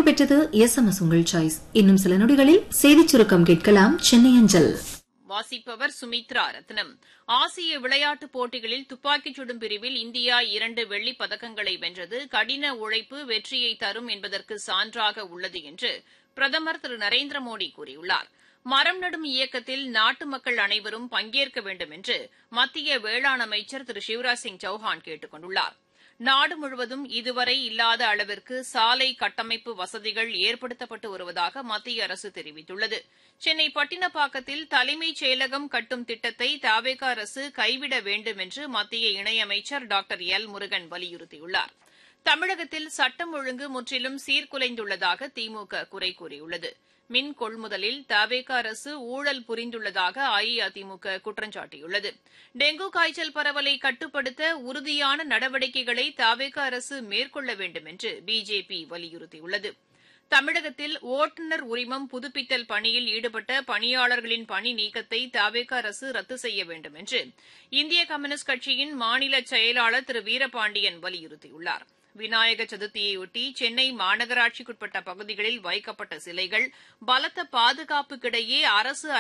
இடம்பெற்றது S M S உங்கள் choice இன்னும் சில நொடிகளில் செய்திச் சுருக்கம் கேட்கலாம் சென்னை அஞ்சல் வாசிப்பவர் சுமித்ரா ரத்னம் ஆசிய விளையாட்டுப் போட்டிகளில் துப்பாக்கிச் சுடும் பிரிவில் இந்தியா இரண்டு வெள்ளிப் பதக்கங்களை வென்றது கடின உழைப்பு வெற்றியை தரும் என்பதற்கு சான்றாக உள்ளது என்று பிரதமர் திரு நரேந்திர மோடி கூறியுள்ளார் மரம் நடும் இயக்கத்தில் நாட்டு மக்கள் அனைவரும் பங்கேற்க வேண்டும் என்று மத்திய வேளாண் அமைச்சர் திரு சிவராஜ் சிங் சௌஹான் கேட்டுக் கொண்டுள்ளார் நாடு முழுவதும் இதுவரை இல்லாத அளவிற்கு சாலை கட்டமைப்பு வசதிகள் ஏற்படுத்தப்பட்டு வருவதாக மத்திய அரசு தெரிவித்துள்ளது சென்னை பட்டினப்பாக்கத்தில் தலைமைச் செயலகம் கட்டும் திட்டத்தை தாவேக அரசு கைவிட வேண்டும் என்று மத்திய இணையமைச்சர் டாக்டர் எல் முருகன் வலியுறுத்தியுள்ளார் தமிழகத்தில் சட்டம் ஒழுங்கு முற்றிலும் சீர்குலைந்துள்ளதாக திமுக குறை கூறியுள்ளது மின் கொள்முதலில் தவேக அரசு ஊழல் புரிந்துள்ளதாக அஇஅதிமுக குற்றம் சாட்டியுள்ளது டெங்கு காய்ச்சல் பரவலை கட்டுப்படுத்த உறுதியான நடவடிக்கைகளை தவேக அரசு மேற்கொள்ள வேண்டும் என்று பிஜேபி வலியுறுத்தியுள்ளது தமிழகத்தில் ஓட்டுநர் உரிமம் புதுப்பித்தல் பணியில் ஈடுபட்ட பணியாளர்களின் பணி நீக்கத்தை தவேக அரசு ரத்து செய்ய வேண்டும் என்று இந்திய கம்யூனிஸ்ட் கட்சியின் மாநில செயலாளர் திரு வீரபாண்டியன் வலியுறுத்தியுள்ளார் விநாயக சதுர்த்தியையொட்டி சென்னை மாநகராட்சிக்குட்பட்ட பகுதிகளில் வைக்கப்பட்ட சிலைகள் பலத்த பாதுகாப்புக்கிடையே அரசு